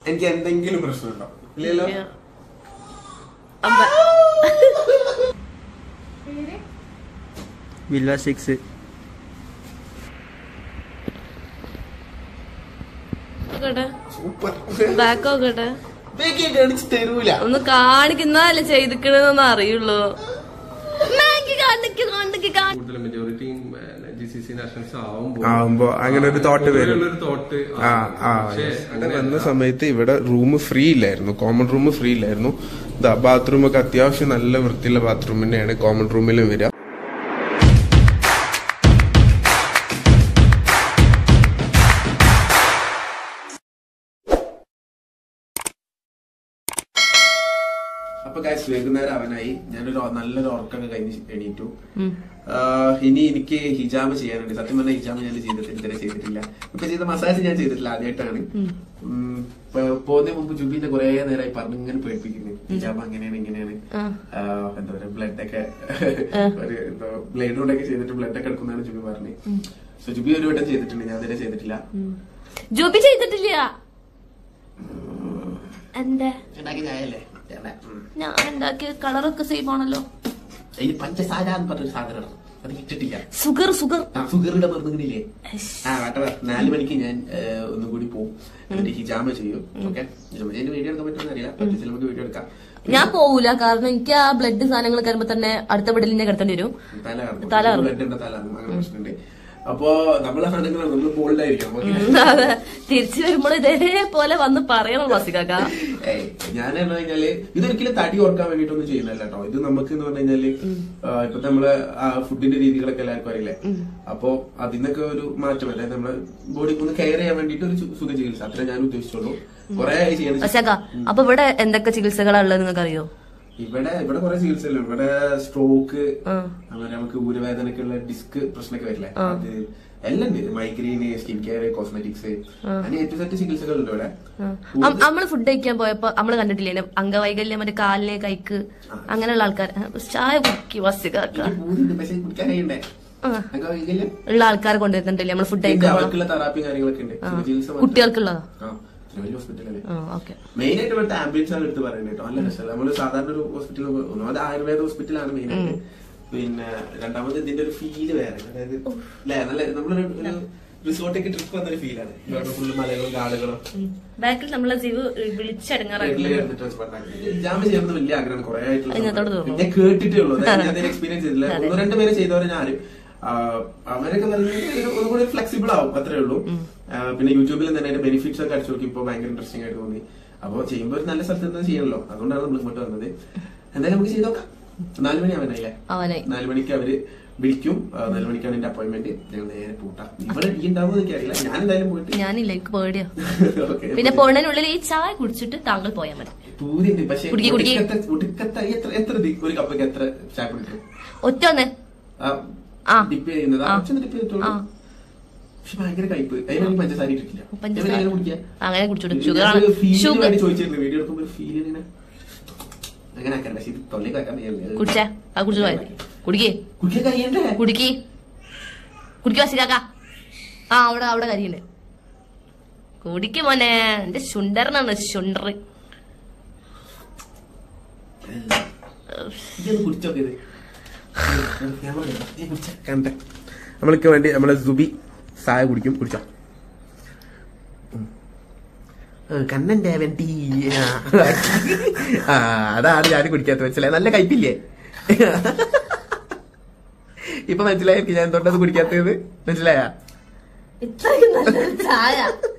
എനിക്ക് എന്തെങ്കിലും പ്രശ്നമുണ്ടോ ഇല്ലല്ലോ അമ്പ വില്ല സിക്സ് നോക്കട്ടെ സൂപ്പർ ബാക്ക് നോക്കട്ടെ ഇതൊക്കെ കാണിച്ച് തരൂല ഒന്ന് കാണിക്കുന്നതല്ലേ ചെയ്തിക്കണെന്നൊന്നും അറിയുള്ളൂ മാഗി കാണിക്ക് കാണിക്ക് കാണിക്ക് കൂടുതൽ മെജോറിറ്റിയും ജി സി സി നാഷണൽസ് ആവുമ്പോൾ ആവുമ്പോ അങ്ങനെ ഒരു തോട്ട് വരും ഒരു തോട്ട് ആ ആ പക്ഷേ അങ്ങനെ വന്ന സമയത്ത് ഇവിടെ റൂം ഫ്രീ ഇല്ലായിരുന്നു കോമൺ റൂം ഫ്രീ ഇല്ലായിരുന്നു ബാത്റൂം ഒക്കെ അത്യാവശ്യം നല്ല വൃത്തിയുള്ള ബാത്റൂം തന്നെയാണ് കോമൺ റൂമിലും വരിക അപ്പൊ കാശ് വൈകുന്നേരം അവനായി ഞാനൊരു നല്ലൊരു ഉറക്കൊക്കെ കഴിഞ്ഞ് എണീറ്റു ആഹ് ഇനി എനിക്ക് ഹിജാമ് ചെയ്യാനുണ്ട് സത്യം പറഞ്ഞാൽ ഹിജാമ് ഞാൻ ചെയ്തിട്ട് ഇതുവരെ ചെയ്തിട്ടില്ല ഇപ്പൊ ചെയ്ത മസാജ് ഞാൻ ചെയ്തിട്ടില്ല ആദ്യമായിട്ടാണ് ഉം, ഇപ്പൊ പോകുന്നതിന് മുമ്പ് ജുബീന്റെ കുറെ നേരമായി പറഞ്ഞു ഇങ്ങനെ പേടിപ്പിക്കുന്നത് ഹിജാബ് അങ്ങനെയാണ് ഇങ്ങനെയാണ് ആഹ് എന്താ പറയാ ബ്ലഡ് ഒക്കെ ഒരു എന്തോ ബ്ലേഡ് കൊണ്ടൊക്കെ ചെയ്തിട്ട് ബ്ലഡ് ഒക്കെ എടുക്കുന്നതാണ് ജുബി പറഞ്ഞത് സോ ജുബി ഒരു വട്ടം ചെയ്തിട്ടുണ്ട് ഞാൻ ഇതുവരെ ചെയ്തിട്ടില്ല ജൂബി ചെയ്തിട്ടില്ല എന്റെ ഉണ്ടാക്കി ഞായല്ലേ ഉം. ഞാൻ ഉണ്ടാക്കിയ കളറൊക്കെ സെയിം ആണല്ലോ ഈ പഞ്ചസാര എന്ന് പറഞ്ഞൊരു സാധനമാണ് അത് ഇട്ടിട്ടില്ല സുഗർ സുഗർ ആ സുഗറുടെ മരുന്നുകളില്ലേ ആ വേട്ട നാല് മണിക്ക് ഞാൻ ഏഹ്, ഒന്നും കൂടി പോകും എന്നിട്ട് ഹിജാമ ചെയ്യും ഓക്കെ ഹിജാമ ചെയ്യുന്ന വീഡിയോ എടുക്കാൻ പറ്റുമെന്ന് അറിയില്ല പറ്റിച്ച് നമുക്ക് വീഡിയോ എടുക്കാം ഞാൻ പോവൂല കാരണം എനിക്ക് ആ ബ്ലഡ് സാധനങ്ങൾ കയറുമ്പോ തന്നെ അടുത്ത ബെഡിലിനെ കിടത്തേണ്ടി വരും തല കറങ്ങും. തല കറങ്ങും. ബ്ലഡ് ഉണ്ട് തല കറങ്ങും. അങ്ങനെ പ്രശ്നമുണ്ട് അപ്പോ നമ്മളെ സാധനങ്ങളാണ് നമ്മൾ ബോൾഡ് ആയിരിക്കണം ഓക്കെ അതെ തിരിച്ചു വരുമ്പോൾ ഇതേപോലെ വന്ന് പറയണം വസികാക്ക ഏയ് ഞാൻ പറഞ്ഞു കഴിഞ്ഞാല് ഇതൊരിക്കലും തടി ഓർക്കാൻ വേണ്ടിയിട്ടൊന്നും ചെയ്യുന്നല്ല കേട്ടോ ഇത് നമുക്ക് എന്ന് പറഞ്ഞു കഴിഞ്ഞാല് ആ, ഇപ്പത്തെ നമ്മളെ ആ, ഫുഡിന്റെ രീതികളൊക്കെ എല്ലാവർക്കും അറിയില്ലേ അപ്പോ അതിന്നൊക്കെ ഒരു മാറ്റം അതായത് നമ്മളെ ബോഡി ഒന്ന് കെയർ ചെയ്യാൻ വേണ്ടിയിട്ട് ഒരു സു- സുഖ ചികിത്സ അത്ര ഞാൻ ഉദ്ദേശിച്ചുള്ളൂ കുറെ ആയി ചെയ്യണം വസികാക്ക അപ്പൊ ഇവിടെ എന്തൊക്കെ ചികിത്സകളാ ഉള്ളത് നിങ്ങൾക്ക് അറിയോ ഇവിടെ ഇവിടെ കുറെ ചികിത്സയില്ല ഇവിടെ സ്ട്രോക്ക് അങ്ങനെ നമുക്ക് ഊരവേദനക്കുള്ള ഡിസ്ക് പ്രശ്നമൊക്കെ വരില്ലേ അത് എല്ലാം ഉണ്ട് മൈഗ്രെയിന് സ്കിൻ കെയർ കോസ്മെറ്റിക്സ് അങ്ങനെ ഏറ്റവും സെറ്റ് ചികിത്സകളുണ്ട് ഇവിടെ നമ്മള് ഫുഡ് കഴിക്കാൻ പോയപ്പോ നമ്മള് കണ്ടിട്ടില്ലേ അംഗവൈകല്യം മറ്റേ കാലിലെ കൈക്ക് അങ്ങനെയുള്ള ആൾക്കാർ ചായ കുക്കി വസികാക്ക എനിക്ക് പൂതിയുണ്ട് പക്ഷെ കുടിക്കാൻ കഴിയണ്ടേ അങ്ങനെ വൈകല്യം ഉള്ള ആൾക്കാരെ കൊണ്ടുവരുന്നുണ്ടല്ലേ നമ്മൾ ഫുഡ് പിന്നെ കഴിക്കാൻ അവർക്കുള്ള തെറാപ്പി കാര്യങ്ങളൊക്കെ ഉണ്ട് സുഖ ചികിത്സ മാത്രം. കുട്ടികൾക്കുള്ളതാ ആ, ഇത്ര വലിയ ഹോസ്പിറ്റലല്ലേ ഓക്കെ മെയിൻ ആയിട്ട് ഇവിടുത്തെ ആംബുലൻസ് ആണ് എടുത്ത് പറയുന്നത് കേട്ടോ നല്ല രസമല്ല നമ്മള് സാധാരണ ഒരു ഹോസ്പിറ്റൽ ഒന്നാമത് ആയുർവേദ ഹോസ്പിറ്റലാണ് മെയിൻ ആയിട്ട് പിന്നെ രണ്ടാമത് ഇതിന്റെ ഒരു ഫീല് വേറെ അതായത് അല്ലെ നല്ല നമ്മളൊരു ഒരു റിസോർട്ടേക്ക് ട്രിപ്പ് വന്നൊരു ഫീലാണ് ഇവിടെ ഫുള്ള് മലകളും കാടുകളും ബാക്കിൽ നമ്മളെ ജീവ് വിളിച്ചടങ്ങാറാക്കി ജാമ ചെയ്യുന്നത് വലിയ ആഗ്രഹം കുറെ അതിനകത്തോട് ആയിട്ടുള്ള തോന്നും. ഞാൻ കേട്ടിട്ടേ ഉള്ളൂ അതായത് ഞാൻ എക്സ്പീരിയൻസ് ചെയ്തില്ല ഒന്ന് രണ്ട് പേര് ചെയ്തവരെ ഞാനും ആ, അവരൊക്കെ നല്ല ഒന്നും കൂടി ഫ്ലെക്സിബിൾ ആവും അത്രേ ഉള്ളൂ ആ, പിന്നെ യൂട്യൂബിൽ തന്നെ അതിന്റെ ബെനിഫിറ്റ്സ് ഒക്കെ അടിച്ചു നോക്കി ഇപ്പൊ ഭയങ്കര ഇൻട്രസ്റ്റിംഗ് ആയിട്ട് തോന്നി അപ്പൊ ചെയ്യുമ്പോൾ ഒരു നല്ല സ്ഥലത്ത് നിന്ന് ചെയ്യണല്ലോ അതുകൊണ്ടാണ് നമ്മൾ ഇങ്ങോട്ട് വന്നത് എന്തായാലും നമുക്ക് ചെയ്ത് നോക്കാം നാല് മണി ആവാനായില്ലേ അവനായി നാല് മണിക്ക് അവര് വിളിക്കും ആ, നാല് മണിക്കാണ് എന്റെ അപ്പോയിന്റ്മെന്റ് ഞങ്ങൾ നേരെ പൂട്ടാം ഇവിടെ ഈ ഉണ്ടാവും എനിക്ക് അറിയില്ല ഞാൻ എന്തായാലും പോയിട്ട് ഞാനില്ല എനിക്ക് പേടിയാ Okay. പിന്നെ പോണതിനുള്ളിൽ ഈ ചായ കുടിച്ചിട്ട് താങ്കൾ പോയാൽ മതി പൂതിയുണ്ട് പക്ഷെ കുടിക്ക്, കുടിക്ക്. ഒടുക്കത്തെ- ഒടുക്കത്തെ എത്ര എത്ര ദി- ഒരു കപ്പൊക്കെ എത്ര ചായ കുടിക്കും ഒറ്റ വന്നേ ആ. ഡിപ്പ് ചെയ്യുന്നത് ആ. ഡിപ്പ് ചെയ്തിട്ടുള്ളൂ ആ. പക്ഷെ ഭയങ്കര കയ്പ് അതിനാണെങ്കിൽ പഞ്ചസാര ഇട്ടിട്ടില്ല പഞ്ചസാര. ഞാൻ എങ്ങനെ കുടിക്കുക? അങ്ങനെ കുടിച്ചോളൂ ഇത് ഷുഗർ ഞാൻ ആണ് ഒരു feel ന് ഷുഗർ വേണ്ടി ചോദിച്ചിരുന്നു വീഡിയോ എടുക്കുമ്പോൾ ഫീൽ ഇങ്ങനെ അങ്ങനെ ആക്കാൻ പക്ഷെ ഇത് തൊള്ളിക്ക് ആക്കാൻ വയ്യല്ലേ. കുടിച്ചേ അത് കുടിച്ചു പോയത് കുടിക്കേ കുടിക്കാൻ കഴിയണ്ടേ കുടിക്കി കുടിക്കുക ശരിയാക്ക ആ അവിടെ അവിടെ കരിയുണ്ട് കുടിക്ക് മോനെ എന്റെ ശുണ്ടറിനാണ് ശുണ്ടർ ഇതൊന്ന് കുടിച്ചോക്കെ ഇത് നമ്മൾക്ക് വേണ്ടി നമ്മളെ സുബി ചായ കുടിക്കും കുടിച്ചോ കണ്ണന്റെ വേണ്ടി ആ അതാണ് ഞാൻ കുടിക്കാത്ത മനസ്സിലായി നല്ല കയ്പില്ലേ ഇപ്പൊ മനസ്സിലായി എനിക്ക് ഞാൻ എന്തുകൊണ്ടത് കുടിക്കാത്തത് മനസ്സിലായ ഇത്രയും നല്ലൊരു ചായ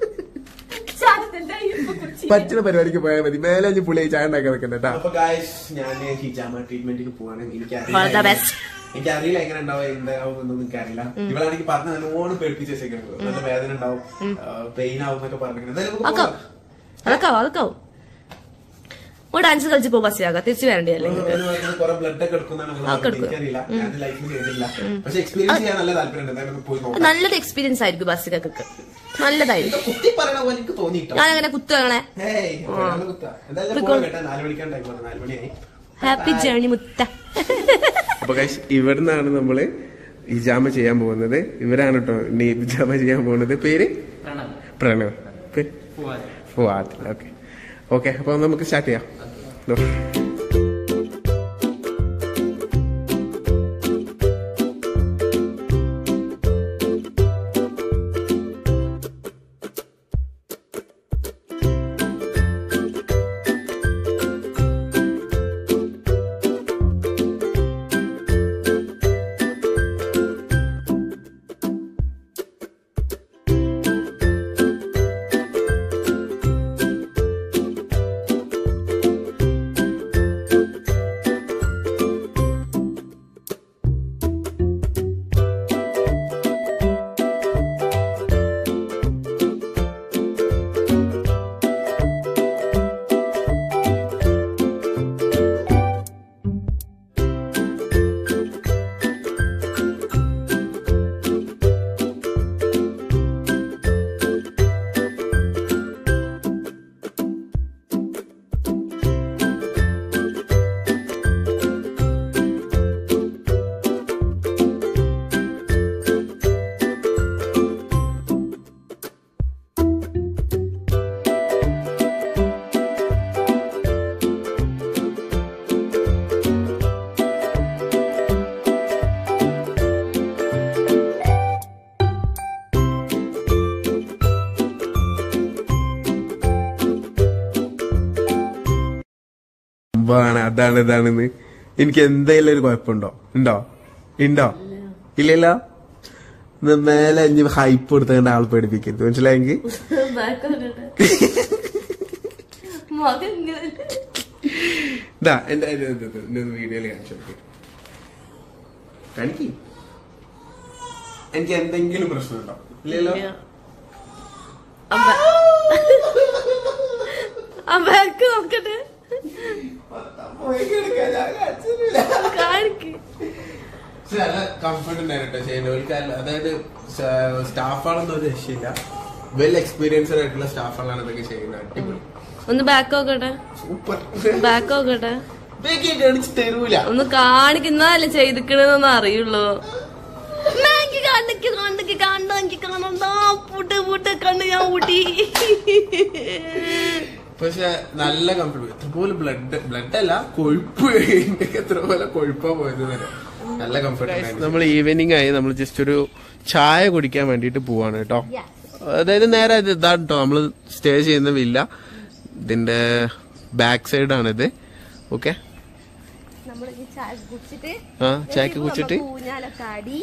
പറ്റുന്ന പരിപാടിക്ക് പോയാൽ മതി മേലെ അഞ്ച് പുളി ചായ ഉണ്ടാക്കാൻ വെക്കണ്ട കേട്ടോ അപ്പൊ ഞാൻ ഹിജാമ ട്രീറ്റ്മെന്റിന് പോവാണ് എനിക്ക് All the best. എനിക്ക് അറിയില്ല എങ്ങനെ ഉണ്ടാവും എന്താവും എന്നൊന്നും എനിക്ക് അറിയില്ല ഇവളാണെങ്കിൽ പറഞ്ഞ നല്ലോണം പേടിപ്പിച്ച് വെച്ചേക്കുന്നത് നല്ല വേദന ഉണ്ടാവും പെയിൻ ആവും എന്നൊക്കെ പറഞ്ഞിരിക്കുന്നത് എന്തായാലും നമുക്ക് അക്കാവും പോവാം. അതൊക്കെ ആവും അതൊക്കെ ആവും ഓ ഡാൻസ് കളിച്ച് പോ ബസ്സിയാക തിരിച്ചു വരണ്ടേ അല്ലെങ്കിൽ എന്ന് പറഞ്ഞത് കുറെ ബ്ലഡ് ഒക്കെ എടുക്കുന്നതാണ് നമ്മള് ആ, പറഞ്ഞത്. എടുക്കും. എനിക്കറിയില്ല ഞാൻ ലൈഫിൽ ചെയ്തില്ല പക്ഷെ എക്സ്പീരിയൻസ് ചെയ്യാൻ നല്ല താല്പര്യം എന്തായാലും ഒന്ന് പോയി നോക്കാം നല്ലൊരു എക്സ്പീരിയൻസ് ആയിരിക്കും ബസ്സിലൊക്കെ നല്ലതായിരിക്കും എന്തോ കുത്തി പറയണ പോലെ എനിക്ക് തോന്നിട്ടോ ഞാൻ അങ്ങനെ കുത്തു അങ്ങനെ ഏയ് വേണമെന്ന് കുത്താ. എന്തായാലും പോവാം കേട്ടോ നാല് മണിക്കാണ് ടൈം പറഞ്ഞത് നാല് മണിയായി ഹാപ്പി ജേണി മുത്ത അപ്പൊ ഗൈസ് ഇവിടുന്നാണ് നമ്മള് ഇജാമ ചെയ്യാൻ പോകുന്നത് ഇവരാണ് കേട്ടോ ഇനി ഇജാമ ചെയ്യാൻ പോകുന്നത് പേര് പ്രണവ് പേ- പോവാത്തില്ല ഓക്കെ ഓക്കെ അപ്പൊ നമുക്ക് സ്റ്റാർട്ട് ചെയ്യാം ദോ. സംഭവമാണ് അതാണ് ഇതാണെന്ന് എനിക്ക് എന്തെങ്കിലും ഒരു കുഴപ്പമുണ്ടോ ഉണ്ടോ ഉണ്ടോ ഇല്ലല്ലോ ഇത് മേലെ അഞ്ച് ഹൈപ്പ് കൊടുത്തുകൊണ്ട് ആൾ പേടിപ്പിക്കരുത് മനസ്സിലായെങ്കിൽ മകൻ ഇങ്ങനെ ഇതാ എന്റെ വീഡിയോയിൽ കാണിച്ചു കൊടുക്ക്. കാണിക്ക് എനിക്ക് എന്തെങ്കിലും പ്രശ്നമുണ്ടോ ഇല്ലല്ലോ അമ്മ- ആ ബാക്ക് നോക്കട്ടെ കാണിക്ക് പക്ഷെ നല്ല കംഫർട്ട് ഉണ്ടായിരുന്നു ഷെയ്നോൽക്ക് അതായത് സ്റ്റാഫാണെന്ന് ഒരു രക്ഷയില്ല വെൽ എക്സ്പീരിയൻസ്ഡ് ആയിട്ടുള്ള സ്റ്റാഫുകളാണ് ഇതൊക്കെ ചെയ്യുന്നത് അടിപൊളി ഒന്ന് ബാക്ക് നോക്കട്ടെ സൂപ്പർ ബാക്ക് നോക്കട്ടെ ഇതൊക്കെ കാണിച്ച് തരൂല ഒന്ന് കാണിക്കുന്നതല്ലേ ചെയ്തിക്കണെന്നൊന്നും അറിയുള്ളൂ എനിക്ക് കണ്ണക്ക് കണ്ണക്ക് കണ്ണു എനിക്ക് കാണണ്ട പൂട്ട് പൂട്ട് കണ്ണ് ഞാൻ ഊട്ടി പക്ഷെ നല്ല കംഫർട്ട് എത്ര പോലെ ബ്ലഡ് ബ്ലഡ് അല്ല കൊഴുപ്പ് ഇന്ത്യക്ക് എത്ര പോലെ കൊഴുപ്പാ പോയത് തന്നെ നല്ല കംഫർട്ട് നമ്മൾ ഈവനിങ് ആയി നമ്മൾ ജസ്റ്റ് ഒരു ചായ കുടിക്കാൻ വേണ്ടിട്ട് പോവാണ് കേട്ടോ അതായത് നേരെ ഇത് ഇതാണ് കേട്ടോ നമ്മൾ സ്റ്റേ ചെയ്യുന്ന വില്ല ഇതിന്റെ ബാക്ക് സൈഡ് ആണിത് ഓക്കെ നമ്മൾ ഈ ചായ കുടിച്ചിട്ട് ആ ചായക്ക് കുടിച്ചിട്ട് ഊഞ്ഞാലൊക്കെ ആടി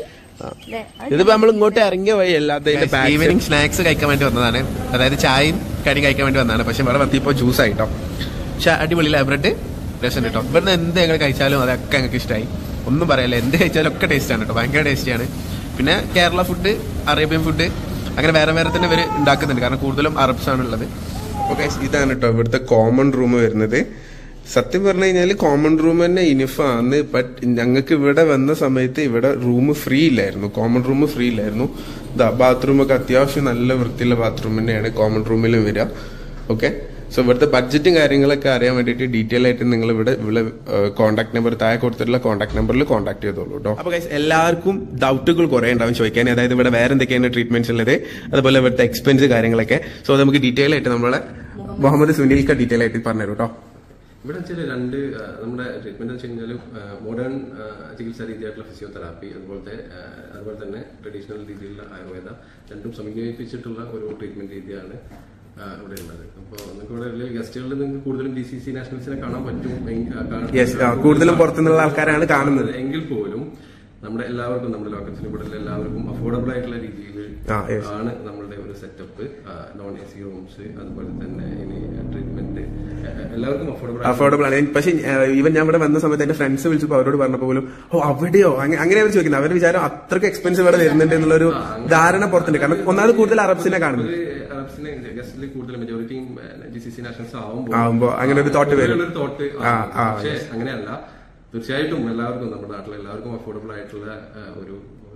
ഇതിപ്പോ നമ്മൾ ഇങ്ങോട്ട് ഇറങ്ങിയ വഴി അല്ലാതെ ഈവനിങ് സ്നാക്സ് കഴിക്കാൻ വേണ്ടി വന്നതാണ് അതായത് ചായയും കടി കഴിക്കാൻ വേണ്ടി വന്നതാണ് പക്ഷെ ഇവിടെ വത്തിയപ്പോ ജ്യൂസ് ആയിട്ടോ പക്ഷെ അടിപൊളി ബ്രെഡ് രസം കേട്ടോ ഇവിടുന്ന് എന്ത് ഞങ്ങൾ കഴിച്ചാലും അതൊക്കെ ഞങ്ങൾക്ക് ഇഷ്ടമായി ഒന്നും പറയല്ല എന്ത് കഴിച്ചാലും ഒക്കെ ടേസ്റ്റ് ആണ് കേട്ടോ ഭയങ്കര ടേസ്റ്റിയാണ് പിന്നെ കേരള ഫുഡ് അറേബ്യൻ ഫുഡ് അങ്ങനെ വേറെ വേറെ തന്നെ ഇവർ ഉണ്ടാക്കുന്നുണ്ട് കാരണം കൂടുതലും അറബ്സ് ആണുള്ളത് ഓക്കെ ഇതാണ് കേട്ടോ ഇവിടുത്തെ കോമൺ റൂം വരുന്നത് സത്യം പറഞ്ഞു കഴിഞ്ഞാൽ കോമൺ റൂം തന്നെ ഇനിഫാണ് ബട്ട് ഞങ്ങൾക്ക് ഇവിടെ വന്ന സമയത്ത് ഇവിടെ റൂം ഫ്രീ ഇല്ലായിരുന്നു കോമൺ റൂം ഫ്രീ ഇല്ലായിരുന്നു ബാത്റൂം ഒക്കെ അത്യാവശ്യം നല്ല വൃത്തിയുള്ള ബാത്റൂം തന്നെയാണ് കോമൺ റൂമിലും വരിക ഓക്കെ സോ ഇവിടുത്തെ ബഡ്ജറ്റും കാര്യങ്ങളൊക്കെ അറിയാൻ വേണ്ടിയിട്ട് ഡീറ്റെയിൽ ആയിട്ട് നിങ്ങൾ ഇവിടെ ഇവിടെ കോൺടാക്ട് നമ്പർ താഴെ കൊടുത്തിട്ടുള്ള കോൺടാക്ട് നമ്പറിൽ കോൺടാക്ട് ചെയ്തോളൂ കേട്ടോ അപ്പൊ guys, എല്ലാവർക്കും ഡൗട്ടുകൾ കുറെ ഉണ്ടാവും ചോദിക്കാൻ അതായത് ഇവിടെ വേറെ എന്തൊക്കെയാണ് ട്രീറ്റ്മെന്റ്സ് ഉള്ളത് അതുപോലെ ഇവിടുത്തെ എക്സ്പെൻസ് കാര്യങ്ങളൊക്കെ സോ നമുക്ക് ഡീറ്റെയിൽ ആയിട്ട് നമ്മളെ മുഹമ്മദ് സുനിൽക്ക ഡീറ്റെയിൽ ആയിട്ട് പറഞ്ഞുതരും കേട്ടോ ഇവിടെ വെച്ചാൽ രണ്ട് ആ, നമ്മുടെ ട്രീറ്റ്മെന്റ് വെച്ച് കഴിഞ്ഞാൽ മോഡേൺ ചികിത്സാ രീതിയായിട്ടുള്ള ഫിസിയോതെറാപ്പി അതുപോലത്തെ ആ, അതുപോലെ തന്നെ ട്രഡീഷണൽ രീതിയിലുള്ള ആയുർവേദ രണ്ടും സമന്വയിപ്പിച്ചിട്ടുള്ള ഒരു ട്രീറ്റ്മെന്റ് രീതിയാണ് ആ, ഇവിടെ ഉള്ളത് അപ്പോൾ നിങ്ങൾക്ക് ഇവിടെ ഗസ്റ്റുകളിൽ നിങ്ങൾക്ക് കൂടുതലും ഡി സി സി നാഷണൽസിനെ കാണാൻ പറ്റും എങ്കി- ആ, കാണാൻ- യെസ് കൂടുതലും പുറത്തുനിന്നുള്ള ആൾക്കാരാണ് കാണുന്നത് എങ്കിൽ പോലും നമ്മുടെ എല്ലാവർക്കും നമ്മുടെ ലോക്കൽസിന് ഇവിടെ എല്ലാവർക്കും അഫോർഡബിൾ ആയിട്ടുള്ള രീതിയിൽ ആ, yes. ആണ് നമ്മളുടെ ഒരു setup non A C rooms അതുപോലെ തന്നെ ഇനി ട്രീറ്റ്മെന്റ് എല്ലാവർക്കും അഫോർഡബിൾ അഫോർഡബിൾ ആണ് പക്ഷെ ഈവൻ ഞാൻ ഇവിടെ വന്ന സമയത്ത് എന്റെ ഫ്രണ്ട്സ് വിളിച്ചപ്പോൾ അവരോട് പറഞ്ഞപ്പോൾ പോലും ഓ അവിടെയോ അങ്ങ- അങ്ങനെ അവർ ചോദിക്കുന്നത് അവരുടെ വിചാരം അത്രയ്ക്ക് എക്സ്പെൻസ് ഇവിടെ വരുന്നുണ്ട് എന്നുള്ളൊരു ധാരണ പുറത്തുണ്ട് കാരണം ഒന്നാമത് കൂടുതൽ അറബ്സിനെ കാണുന്നത് അറബ്സിനെ ഗസ്റ്റിൽ കൂടുതൽ മെജോറിറ്റിയും ജി സി സി നാഷണൽസ് ആവുമ്പോൾ ആവുമ്പോ അങ്ങനെ ഒരു thought വരും. ഒരു തോട്ട് ആ, ആ, പക്ഷേ അങ്ങനെയല്ല തീർച്ചയായിട്ടും എല്ലാവർക്കും നമ്മുടെ നാട്ടിലെ എല്ലാവർക്കും അഫോർഡബിൾ ആയിട്ടുള്ള ആ, ഒരു ഒരു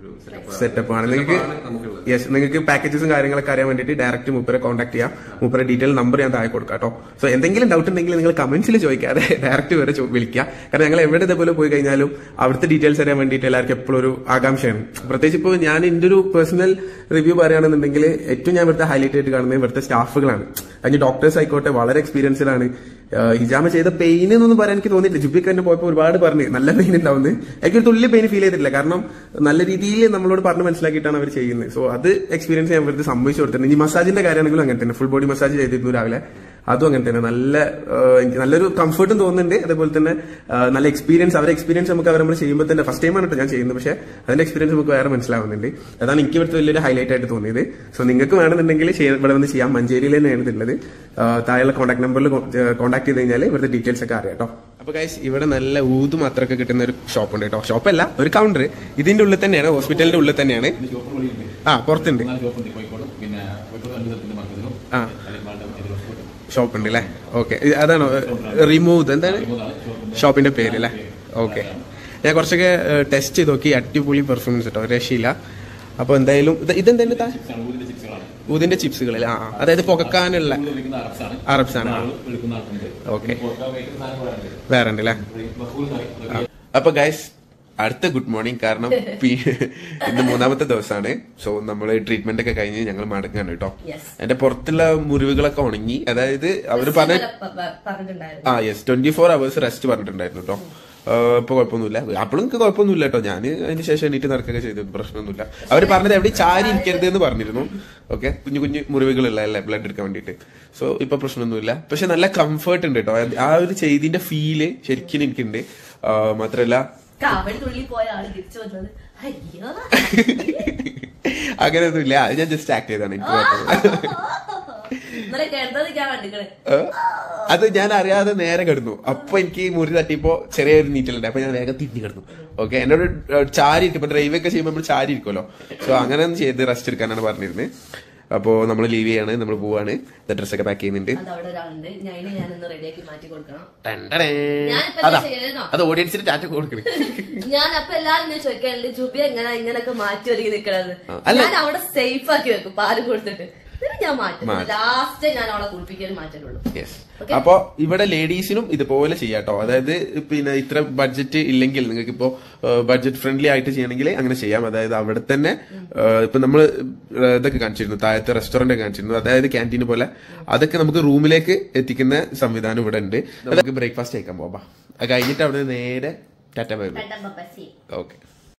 ഒരു സെറ്റപ്പ് സെറ്റപ്പ് ആണ് നിങ്ങൾക്ക് നമുക്കുള്ളത് യെസ് നിങ്ങൾക്ക് പാക്കേജസും കാര്യങ്ങളൊക്കെ അറിയാൻ വേണ്ടിയിട്ട് ഡയറക്റ്റ് മൂപ്പരെ കോൺടാക്ട് ചെയ്യാം മൂപ്പരെ ഡീറ്റെയിൽ നമ്പർ ഞാൻ താഴെ കൊടുക്കാം കേട്ടോ സോ എന്തെങ്കിലും ഡൗട്ട് ഉണ്ടെങ്കിൽ നിങ്ങൾ കമന്റ്സിൽ ചോദിക്കാതെ ഡയറക്റ്റ് വരെ ചോ- വിളിക്കുക കാരണം ഞങ്ങൾ എവിടെ ഇതേപോലെ പോയി കഴിഞ്ഞാലും അവിടുത്തെ ഡീറ്റെയിൽസ് അറിയാൻ വേണ്ടിയിട്ട് എല്ലാവർക്കും എപ്പോഴും ഒരു ആകാംക്ഷയാണ് പ്രത്യേകിച്ച് ഇപ്പോൾ ഞാൻ എൻ്റെ ഒരു പേഴ്സണൽ റിവ്യൂ പറയുകയാണെന്നുണ്ടെങ്കിൽ ഏറ്റവും ഞാൻ ഇവിടുത്തെ ഹൈലൈറ്റ് ആയിട്ട് കാണുന്നത് ഇവിടുത്തെ സ്റ്റാഫുകളാണ് അതിന് ഡോക്ടേഴ്സ് ആയിക്കോട്ടെ വളരെ എക്സ്പീരിയൻസ്ഡ് ആണ് ആഹ് ഹിജാമ ചെയ്ത പെയിൻ എന്നൊന്നും പറയാൻ എനിക്ക് തോന്നിയിട്ടില്ല ജുബിക്ക് തന്നെ പോയപ്പോൾ ഒരുപാട് പറഞ്ഞു നല്ല പെയിൻ ഉണ്ടാവുന്നത് എനിക്കൊരു തുള്ളി പെയിൻ ഫീൽ ചെയ്തിട്ടില്ല കാരണം നല്ല രീതിയിൽ നമ്മളോട് പറഞ്ഞ് മനസ്സിലാക്കിയിട്ടാണ് അവർ ചെയ്യുന്നത് സോ അത് എക്സ്പീരിയൻസ് ഞാൻ വെറുതെ സംഭവിച്ചു കൊടുത്തിട്ടുണ്ട് ഇനി മസാജിന്റെ കാര്യമാണെങ്കിലും അങ്ങനെ തന്നെ ഫുൾ ബോഡി മസാജ് ചെയ്തിരുന്നു രാവിലെ അതും അങ്ങനെ തന്നെ നല്ല ആഹ് എനിക്ക് നല്ലൊരു കംഫർട്ടും തോന്നുന്നുണ്ട് അതേപോലെ തന്നെ ആഹ് നല്ല എക്സ്പീരിയൻസ് അവരുടെ എക്സ്പീരിയൻസ് നമുക്ക് അവർ നമ്മൾ ചെയ്യുമ്പോൾ തന്നെ ഫസ്റ്റ് ടൈമാണ് കേട്ടോ ഞാൻ ചെയ്യുന്നത് പക്ഷേ അതിന്റെ എക്സ്പീരിയൻസ് നമുക്ക് വേറെ മനസ്സിലാവുന്നുണ്ട് അതാണ് എനിക്ക് ഇവിടുത്തെ വലിയൊരു ഹൈലൈറ്റ് ആയിട്ട് തോന്നിയത് സോ നിങ്ങൾക്ക് വേണമെന്നുണ്ടെങ്കിൽ ചെയ്യ- ഇവിടെ വന്ന് ചെയ്യാം മഞ്ചേരിയിൽ തന്നെയാണ് ഇതുള്ളത് ആഹ് താഴെയുള്ള കോൺടാക്ട് നമ്പറിൽ കോൺടാക്ട് ചെയ്ത് കഴിഞ്ഞാൽ ഇവിടുത്തെ ഡീറ്റെയിൽസ് ഒക്കെ അറിയാം കേട്ടോ അപ്പൊ ഗൈസ് ഇവിടെ നല്ല ഊതും അത്രയൊക്കെ കിട്ടുന്ന ഒരു ഷോപ്പ് ഉണ്ട് കേട്ടോ ഷോപ്പല്ല ഒരു കൗണ്ടർ ഇതിന്റെ ഉള്ളിൽ തന്നെയാണ് ഹോസ്പിറ്റലിന്റെ ഉള്ളിൽ തന്നെയാണ് ആ പുറത്തുണ്ട് ഷോപ്പുണ്ട് കോഴിക്കോട് പിന്നെ കോഴിക്കോട് രണ്ട് സ്ഥലത്തിന്റെ മാർക്കറ്റിലും ആ അലിമാളുടെ എതിർവശത്തും ഷോപ്പ് ഉണ്ട് അല്ലേ ഓക്കെ അതാണോ റിമൂവ് എന്താണ് ഷോപ്പിന്റെ പേര് അല്ലേ ഓക്കെ ഞാൻ കുറച്ചൊക്കെ ടെസ്റ്റ് ചെയ്ത് നോക്കി അടിപൊളി പെർഫോമൻസ് കേട്ടോ രക്ഷയില്ല അപ്പൊ എന്തായാലും ഇത് ഇതെന്തായാലും താ ഊരിന്റെ ചിപ്സുകളാണ് ഊതിന്റെ ചിപ്സുകൾ ആ ആ. അതായത് പുകക്കാനുള്ള വിളിക്കുന്ന അറബ്സാണ് അറബ്സ് ആണ് ആള് വിളിക്കുന്ന ആൾക്കുണ്ട് ഓക്കെ പുറക്കാൻ വയ്ക്കുന്ന സാധനം കൂടെ ഉണ്ട് വേറെ ഉണ്ട് അല്ലേ ബഹൂൽ കറി അപ്പൊ ഗൈസ് അടുത്ത ഗുഡ് മോർണിംഗ് കാരണം പി- ഇന്ന് മൂന്നാമത്തെ ദിവസമാണ് സോ നമ്മൾ ട്രീറ്റ്മെന്റ് ഒക്കെ കഴിഞ്ഞ് ഞങ്ങൾ മടങ്ങാണ് കേട്ടോ Yes. എന്റെ പുറത്തുള്ള മുറിവുകളൊക്കെ ഉണങ്ങി അതായത് അവര് പറഞ്ഞ പ- പ- പറഞ്ഞിട്ടുണ്ടായിരുന്നു ആ yes twenty four hours rest പറഞ്ഞിട്ടുണ്ടായിരുന്നു കേട്ടോ ഇപ്പൊ കുഴപ്പമൊന്നുമില്ല അപ്പോഴും എനിക്ക് കുഴപ്പമൊന്നുമില്ല കേട്ടോ ഞാൻ അതിന് ശേഷം എണീറ്റ് നടക്കുകയൊക്കെ ചെയ്തു പ്രശ്നമൊന്നുമില്ല അവർ പറഞ്ഞത് എവിടെ ചാരി ഇരിക്കരുത് എന്ന് പറഞ്ഞിരുന്നു ഓക്കെ കുഞ്ഞു കുഞ്ഞു മുറിവുകളുള്ള അല്ലേ ബ്ലഡ് എടുക്കാൻ വേണ്ടിയിട്ട് സോ ഇപ്പൊ പ്രശ്നമൊന്നുമില്ല പക്ഷെ നല്ല കംഫർട്ട് ഉണ്ട് കേട്ടോ ആ ഒരു ചെയ്തിന്റെ ഫീല് ശരിക്കും എനിക്കുണ്ട് ആ, മാത്രല്ല കാവടി തുള്ളി പോയ ആള് തിരിച്ചു വന്നത് അയ്യോ അങ്ങനെയൊന്നുമില്ല അത് ഞാൻ ജസ്റ്റ് ആക്ട് ചെയ്താണ് എനിക്ക് കുഴപ്പമില്ല ഇന്നലെ കിടന്നത് ഞാൻ കണ്ടിക്കണേ ഏ? അത് ഞാൻ അറിയാതെ നേരെ കിടന്നു അപ്പൊ എനിക്ക് ഈ മുറി തട്ടിയപ്പോ ചെറിയൊരു നീറ്റലുണ്ട് അപ്പൊ ഞാൻ വേഗം തിരിഞ്ഞു കിടന്നു ഓക്കെ എന്നോട് ഏ, ചാരി ഇരിക്കും ഇപ്പൊ ഡ്രൈവ് ഒക്കെ ചെയ്യുമ്പോൾ നമ്മൾ ചാരി ഇരിക്കുമല്ലോ സോ അങ്ങനെ ഒന്ന് ചെയ്ത് റെസ്റ്റ് എടുക്കാനാണ് പറഞ്ഞിരുന്നത് അപ്പോ നമ്മൾ ലീവ് ചെയ്യാണ് നമ്മൾ പോവാണ് ഡ്രസ് ഒക്കെ പാക്ക് ചെയ്യുന്നുണ്ട് അത് അവിടെ ഒരാളുണ്ട് ഞാൻ ഞാനൊന്ന് റെഡിയാക്കി മാറ്റി കൊടുക്കണം ടണ്ടടേ. ഞാനിപ്പോ അതാ എന്താ ചെയ്തതെന്നോ? അത് ഓഡിയൻസിന് ടാറ്റ കൊടുക്കണേ ഞാൻ അപ്പൊ എല്ലാരും ഞാൻ ചോദിക്കാറുണ്ട് ജുബി എങ്ങനെ ഇങ്ങനൊക്കെ മാറ്റി ഒരുങ്ങി നിക്കണത് ആ, അല്ല. ഞാൻ അവിടെ സേഫ് ആക്കി വെക്കും പാല് കൊടുത്തിട്ട് എന്നിട്ട് ഞാൻ മാറ്റും മാറ്റും. ലാസ്റ്റ് ഞാൻ അവളെ കുളിപ്പിക്കാൻ മാറ്റുള്ളൂ യെസ് Okay. അപ്പോ ഇവിടെ ലേഡീസിനും ഇതുപോലെ ചെയ്യാട്ടോ അതായത് പിന്നെ ഇത്ര ബഡ്ജറ്റ് ഇല്ലെങ്കിൽ നിങ്ങൾക്ക് ഇപ്പോ ബഡ്ജറ്റ് ഫ്രണ്ട്ലി ആയിട്ട് ചെയ്യണമെങ്കിൽ അങ്ങനെ ചെയ്യാം അതായത് അവിടെ തന്നെ ഏഹ്, ഇപ്പൊ നമ്മൾ ഇതൊക്കെ കാണിച്ചിരുന്നു താഴത്തെ റെസ്റ്റോറന്റ് കാണിച്ചിരുന്നു അതായത് ക്യാൻറ്റീൻ പോലെ അതൊക്കെ നമുക്ക് റൂമിലേക്ക് എത്തിക്കുന്ന സംവിധാനം ഇവിടെ ഉണ്ട് നമുക്ക് ബ്രേക്ക്ഫാസ്റ്റ് കഴിക്കാൻ പോവാം അത് കഴിഞ്ഞിട്ട് അവിടെ നേരെ ടാറ്റ ബൈ പെട്ടെന്ന് ബസ്സി ഓക്കെ